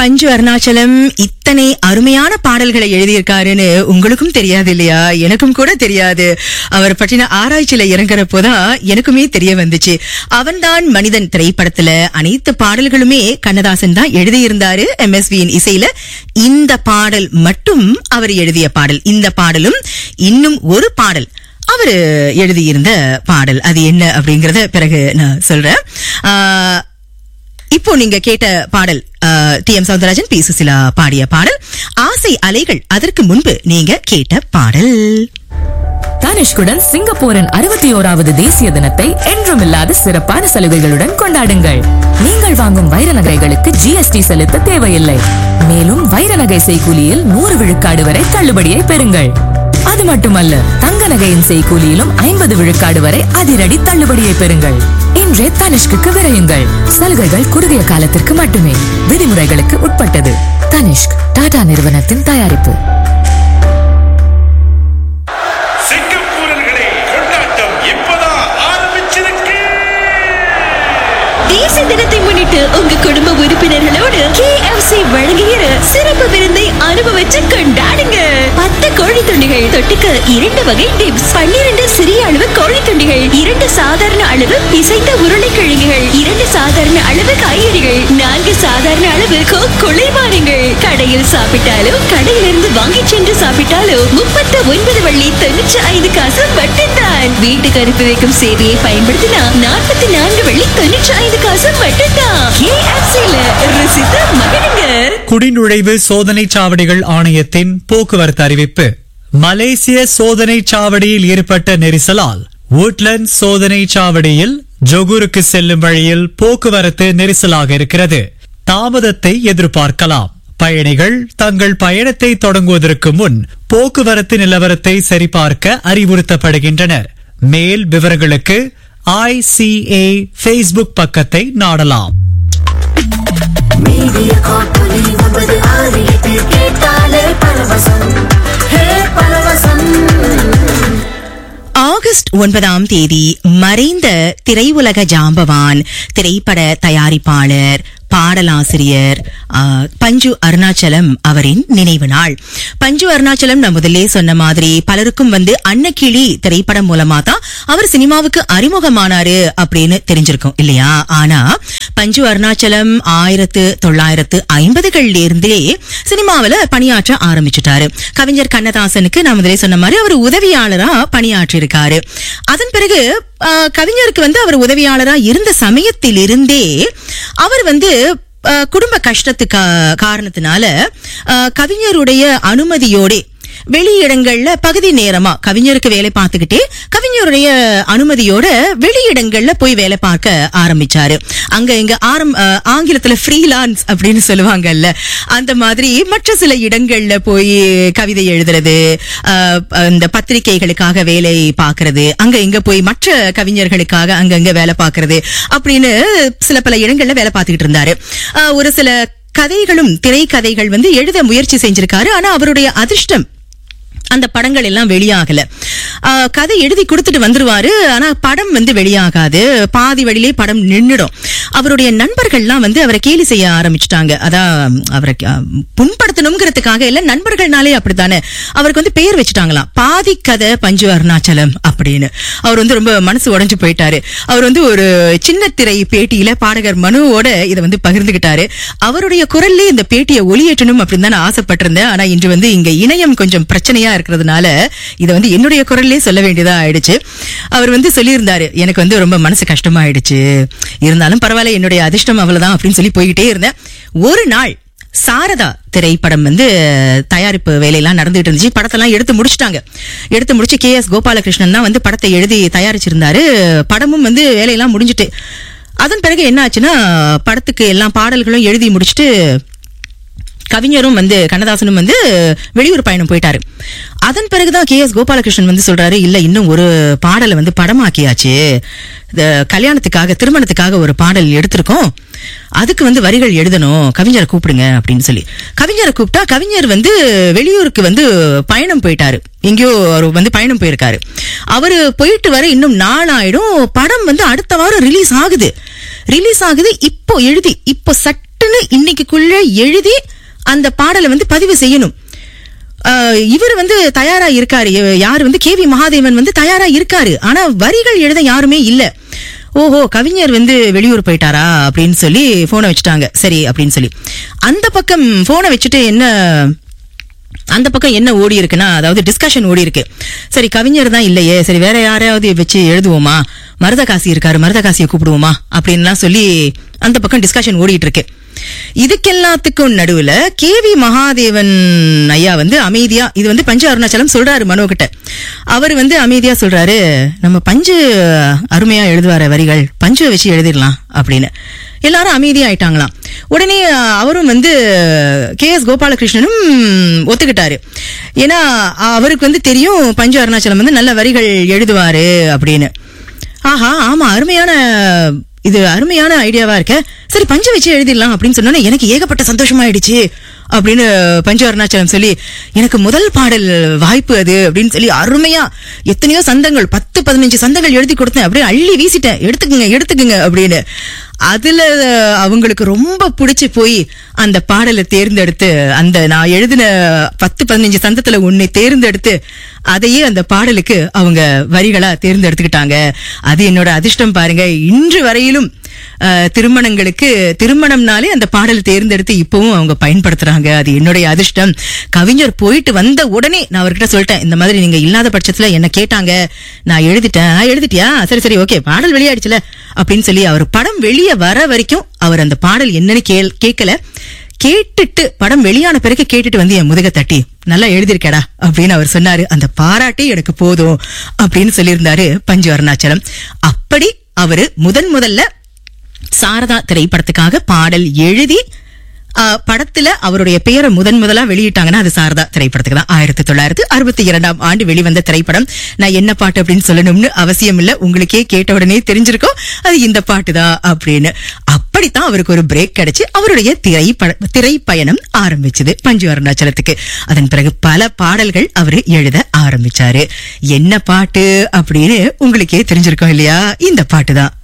பஞ்சு அருணாச்சலம் இத்தனை அருமையான பாடல்களை எழுதியிருக்காருன்னு உங்களுக்கும் தெரியாது இல்லையா எனக்கும் கூட தெரியாது அவர் பற்றின ஆராய்ச்சியில இறங்குறப்போதான் எனக்குமே தெரிய வந்துச்சு அவன்தான் மனிதன் திரைப்படத்துல அனைத்து பாடல்களுமே கண்ணதாசன் தான் எழுதியிருந்தாரு எம்எஸ்வியின் இசையில இந்த பாடல் மட்டும் அவர் எழுதிய பாடல் இந்த பாடலும் இன்னும் ஒரு பாடல் அவரு எழுதியிருந்த பாடல் அது என்ன அப்படிங்கறத பிறகு நான் சொல்றேன் ஆஹ், இப்போ நீங்க கேட்ட பாடல் T M Soundararajan P Susheela பாடிய பாடல் ஆசை அலைகள் அதற்கு முன்பு நீங்க கேட்ட பாடல் தனிஷ்குடன் சிங்கப்பூரின் அறுபத்தி ஓராவது தேசிய தினத்தை என்றுமில்லாத சிறப்பான சலுகைகளுடன் கொண்டாடுங்கள் நீங்கள் வாங்கும் வைர நகைகளுக்கு ஜிஎஸ்டி செலுத்த தேவையில்லை மேலும் வைர நகை செய்கூலியில் நூறு விழுக்காடு வரை தள்ளுபடியை பெறுங்கள் அது மட்டுமல்ல தங்க நகையின் செய்கூலியிலும் ஐம்பது விழுக்காடு வரை அதிரடி தள்ளுபடியை பெறுங்கள் இன்றே தனிஷ்குக்கு விரையுங்கள் சலுகைகள் குறுகிய காலத்திற்கு மட்டுமே விதிமுறைகளுக்கு உட்பட்டது தனிஷ்க் டாடா நிறுவனத்தின் தயாரிப்பு சிங்கப்பூரர்களே கொண்டாட்டம் இப்பதான் ஆரம்பிச்சிருக்கு தேசிய தினத்தை முன்னிட்டு உங்க குடும்ப உறுப்பினர்களோடு KFC வழங்குகிற சிறப்பு விருந்தை அனுபவிச்சு கொண்டாடுங்க பத்து கோழி துண்டிகள் தொட்டுக்க இரண்டு வகை டிப்ஸ் பன்னிரண்டு சிறிய அளவு கோழி துண்டிகள் இரண்டு சாதாரண அளவு பிசைந்த உருளைக்கிழங்குகள் இரண்டு சாதாரண அளவு காய்கறிகள் நான்கு சாதாரண அளவு கோக் குளிர்பானங்கள் கடையில் சாப்பிட்டாலோ கடையிலிருந்து வாங்கி சென்று சாப்பிட்டாலோ முப்பத்து ஒன்பது வள்ளி தொண்ணூற்றி ஐந்து காசு மட்டும்தான் வீட்டுக்கு அனுப்பி வைக்கும் சேவையை பயன்படுத்தினா நாற்பத்தி நான்கு வள்ளி தொண்ணூற்றி ஐந்து காசு மட்டும்தான் KFC-ல ருசித்து மகிழுங்க குடிநுழைவு சோதனை சாவடிகள் ஆணையத்தின் போக்குவரத்து அறிவிப்பு மலேசிய சோதனை சாவடியில் ஏற்பட்ட நெரிசலால் woodland சோதனை சாவடியில் ஜொகூருக்கு செல்லும் வழியில் போக்குவரத்து நெரிசலாக இருக்கிறது தாமதத்தை எதிர்பார்க்கலாம் பயணிகள் தங்கள் பயணத்தை தொடங்குவதற்கு முன் போக்குவரத்து நிலவரத்தை சரிபார்க்க அறிவுறுத்தப்படுகின்றனர் மேல் விவரங்களுக்கு ஐசிஏ ஃபேஸ்புக் பக்கத்தை நாடலாம் மீடியா காப்பொலி ஒன்பது ஆறு எட்டு கேட்டாலே பரவசம் ஹே பரவசம் ஆகஸ்ட் ஒன்பதாம் தேதி மறைந்த திரையுலக ஜாம்பவான் திரைப்பட தயாரிப்பாளர் பாடலாசிரியர் ஆ, பஞ்சு அருணாச்சலம் அவரின் நினைவு நாள் பஞ்சு அருணாச்சலம் நான் முதல்லே சொன்ன மாதிரி பலருக்கும் வந்து அன்னக்கிளி திரைப்படம் மூலமா தான் அவர் சினிமாவுக்கு அறிமுகமானாரு அப்படின்னு தெரிஞ்சிருக்கும் இல்லையா ஆனா பஞ்சு அருணாச்சலம் ஆயிரத்து தொள்ளாயிரத்து ஐம்பதுகள்ல இருந்தே சினிமாவுல பணியாற்ற ஆரம்பிச்சுட்டாரு கவிஞர் கண்ணதாசனுக்கு நான் முதலே சொன்ன மாதிரி அவர் உதவியாளரா பணியாற்றி இருக்காரு அதன் பிறகு ஆ, கவிஞருக்கு வந்து அவர் உதவியாளரா இருந்த சமயத்திலிருந்தே அவர் வந்து ஆ, குடும்ப கஷ்டத்து கா- காரணத்தினால ஆ, கவிஞருடைய அனுமதியோடே வெளியிடங்கள்ல பகுதி நேரமா கவிஞருக்கு வேலை பார்த்துக்கிட்டே கவிஞருடைய அனுமதியோட வெளியிடங்கள்ல போய் வேலை பார்க்க ஆரம்பிச்சாரு அங்க இங்க ஆரம் அஹ், ஆங்கிலத்துல ஃப்ரீலான்ஸ் அப்படின்னு சொல்லுவாங்கல்ல அந்த மாதிரி மற்ற சில இடங்கள்ல போய் கவிதை எழுதுறது அஹ், இந்த பத்திரிகைகளுக்காக வேலை பார்க்கறது அங்க இங்க போய் மற்ற கவிஞர்களுக்காக அங்கங்க வேலை பார்க்கறது அப்படின்னு சில பல இடங்கள்ல வேலை பார்த்துக்கிட்டு இருந்தாரு அஹ், ஒரு சில கதைகளும் திரைக்கதைகள் வந்து எழுத முயற்சி செஞ்சிருக்காரு ஆனா அவருடைய அதிர்ஷ்டம் அந்த படங்கள் எல்லாம் வெளியாகல ஆ, கதை எழுதி கொடுத்துட்டு வந்துருவாரு ஆனா படம் வந்து வெளியாகாது பாதி வழியிலே படம் நின்னுடும் அவருடைய நண்பர்கள்லாம் வந்து அவரை கேலி செய்ய ஆரம்பிச்சுட்டாங்க அதான் அவரை ஆ, புண்படுத்தணுங்கிறதுக்காக இல்ல நண்பர்கள்னாலே அப்படித்தானே அவருக்கு வந்து பெயர் வச்சுட்டாங்களாம் பாதி கதை பஞ்சு அருணாச்சலம் அப்படின்னு அவர் வந்து ரொம்ப மனசு உடைஞ்சு போயிட்டாரு அவர் வந்து ஒரு சின்ன திரை பேட்டியில பாடகர் மனுவோட இதை வந்து பகிர்ந்துகிட்டாரு அவருடைய குரல்லே இந்த பேட்டியை ஒளியேற்றணும் அப்படின்னு தான் நான் ஆசைப்பட்டிருந்தேன் ஆனா இன்று வந்து இங்க இணையம் கொஞ்சம் பிரச்சனையா இருக்கிறதுனால இதை வந்து என்னுடைய குரல்லே சொல்ல வேண்டியதா ஆயிடுச்சு அவர் வந்து சொல்லியிருந்தாரு எனக்கு வந்து ரொம்ப மனசு கஷ்டமா ஆயிடுச்சு இருந்தாலும் பரவாயில்ல என்னுடைய அதிர்ஷ்டம் அவ்வளவுதான் அப்படின்னு சொல்லி போய்கிட்டே இருந்தேன் ஒரு நாள் சாரதா திரைப்படம் வந்து தயாரிப்பு வேலையெல்லாம் நடந்துட்டு இருந்துச்சு படத்தெல்லாம் எடுத்து முடிச்சிட்டாங்க எடுத்து முடிச்சு கே எஸ் கோபாலகிருஷ்ணன் தான் வந்து படத்தை எழுதி தயாரிச்சிருந்தாரு படமும் வந்து வேலையெல்லாம் முடிஞ்சிட்டு அதன் பிறகு என்ன ஆச்சுன்னா படத்துக்கு எல்லா பாடல்களும் எழுதி முடிச்சிட்டு கவிஞரும் வந்து கண்ணதாசனும் வந்து வெளியூர் பயணம் போயிட்டாரு அதன் பிறகுதான் கே எஸ் கோபாலகிருஷ்ணன் வந்து சொல்றாரு இல்ல இன்னும் ஒரு பாடலை வந்து படமாக்கியாச்சு இந்த கல்யாணத்துக்காக திருமணத்துக்காக ஒரு பாடல் எடுத்திருக்கோம் அதுக்கு வந்து வரிகள் எழுதணும் கவிஞரை கூப்பிடுங்க அப்படின்னு சொல்லி கவிஞரை கூப்பிட்டா கவிஞர் வந்து வெளியூருக்கு வந்து பயணம் போயிட்டாரு எங்கேயோ அவர் வந்து பயணம் போயிருக்காரு அவரு போயிட்டு வர இன்னும் நாளாயிடும் படம் வந்து அடுத்த வாரம் ரிலீஸ் ஆகுது ரிலீஸ் ஆகுது இப்போ எழுதி இப்போ சட்டுன்னு பாடணும்னு இன்னைக்குள்ள எழுதி அந்த பாடலை வந்து பதிவு செய்யணும் ஆஹ் இவர் வந்து தயாரா இருக்காரு இவ- யாரு வந்து கேவி மகாதேவன் வந்து தயாரா இருக்காரு ஆனா வரிகள் எழுத யாருமே இல்ல ஓஹோ கவிஞர் வந்து வெளியூர் போயிட்டாரா அப்படின்னு சொல்லி போனை வச்சுட்டாங்க சரி அப்படின்னு சொல்லி அந்த பக்கம் போனை வச்சுட்டு என்ன அந்த பக்கம் என்ன ஓடி இருக்குன்னா அதாவது டிஸ்கஷன் ஓடி இருக்கு சரி கவிஞர் தான் இல்லையே சரி வேற யாரையாவது வச்சு எழுதுவோமா மருதகாசி இருக்காரு மருதகாசியை கூப்பிடுவோமா அப்படின்லாம் சொல்லி அந்த பக்கம் டிஸ்கஷன் ஓடிட்டு இருக்கு இதுக்கெல்லாத்துக்கும் நடுவுல கேவி மகாதேவன் ஐயா வந்து அமைதியா இது வந்து பஞ்சு அருணாச்சலம் சொல்றாரு மனோ கிட்ட அவர் வந்து அமைதியா சொல்றாரு நம்ம பஞ்சு அருமையா எழுதுவார வரிகள் பஞ்சுவை வச்சு எழுதிடலாம் அப்படின்னு எல்லாரும் அமைதியாயிட்டாங்களாம் உடனே அஹ், அவரும் வந்து கே எஸ் கோபாலகிருஷ்ணனும் ஒத்துக்கிட்டாரு ஏன்னா அவருக்கு வந்து தெரியும் பஞ்சு அருணாச்சலம் வந்து நல்ல வரிகள் எழுதுவாரு அப்படின்னு ஆஹா ஆமா அருமையான இது அருமையான ஐடியாவா இருக்க சரி பஞ்சு வச்சு எழுதிடலாம் அப்படின்னு சொன்னோன்னே எனக்கு ஏகப்பட்ட சந்தோஷமாயிடுச்சு அப்படின்னு பஞ்சு அருணாச்சலம் சொல்லி எனக்கு முதல் பாடல் வாய்ப்பு அது அப்படின்னு சொல்லி அருமையா எத்தனையோ சந்தங்கள் பத்து பதினஞ்சு சந்தங்கள் எழுதி கொடுத்தேன் அப்படியே அள்ளி வீசிட்டேன் எடுத்துக்குங்க எடுத்துக்குங்க அப்படின்னு அதுல அவங்களுக்கு ரொம்ப பிடிச்சு போய் அந்த பாடலை தேர்ந்தெடுத்து அந்த நான் எழுதின பத்து பதினஞ்சு சந்தத்துல ஒன்னை தேர்ந்தெடுத்து அதையே அந்த பாடலுக்கு அவங்க வரிகளா தேர்ந்தெடுத்துக்கிட்டாங்க அது என்னோட அதிர்ஷ்டம் பாருங்க இன்று வரையிலும் அஹ், திருமணங்களுக்கு திருமணம்னாலே அந்த பாடல் தேர்ந்தெடுத்து இப்பவும் அவங்க பயன்படுத்துறாங்க அது என்னுடைய அதிர்ஷ்டம் கவிஞர் போயிட்டு வந்த உடனே நான் அவர்கிட்ட சொல்லிட்டேன் இந்த மாதிரி நீங்க இல்லாத பட்சத்துல என்ன கேட்டாங்க நான் எழுதிட்டேன் "ஆ, எழுதிட்டியா சரி சரி ஓகே பாடல் வெளியாயிடுச்சுல அப்படின்னு சொல்லி அவர் படம் வெளியே வர வரைக்கும் அவர் அந்த பாடல் என்னன்னு கேள் கேட்கல கேட்டுட்டு படம் வெளியான பிறகு கேட்டுட்டு வந்து என் முதுக தட்டி நல்லா எழுதியிருக்கடா அப்படின்னு அவர் சொன்னாரு அந்த பாராட்டே எனக்கு போதும் அப்படின்னு சொல்லியிருந்தாரு பஞ்சு அருணாச்சலம் அப்படி அவரு முதன் முதல்ல சாரதா திரைப்படத்துக்காக பாடல் எழுதி ஆ, படத்துல அவருடைய பெயரை முதன் முதலா வெளியிட்டாங்கன்னா அது சாரதா திரைப்படத்துக்கு தான் ஆயிரத்தி தொள்ளாயிரத்தி அறுபத்தி இரண்டாம் ஆண்டு வெளிவந்த திரைப்படம் நான் என்ன பாட்டு அப்படின்னு சொல்லணும்னு அவசியம் இல்ல உங்களுக்கே கேட்ட உடனே தெரிஞ்சிருக்கும் அது இந்த பாட்டு தான் அப்படின்னு அப்படித்தான் அவருக்கு ஒரு பிரேக் கிடைச்சு அவருடைய திரைப்பட திரைப்பயணம் ஆரம்பிச்சது பஞ்சு அருணாச்சலத்துக்கு அதன் பிறகு பல பாடல்கள் அவரு எழுத ஆரம்பிச்சாரு என்ன பாட்டு அப்படின்னு உங்களுக்கே தெரிஞ்சிருக்கும் இல்லையா இந்த பாட்டு தான்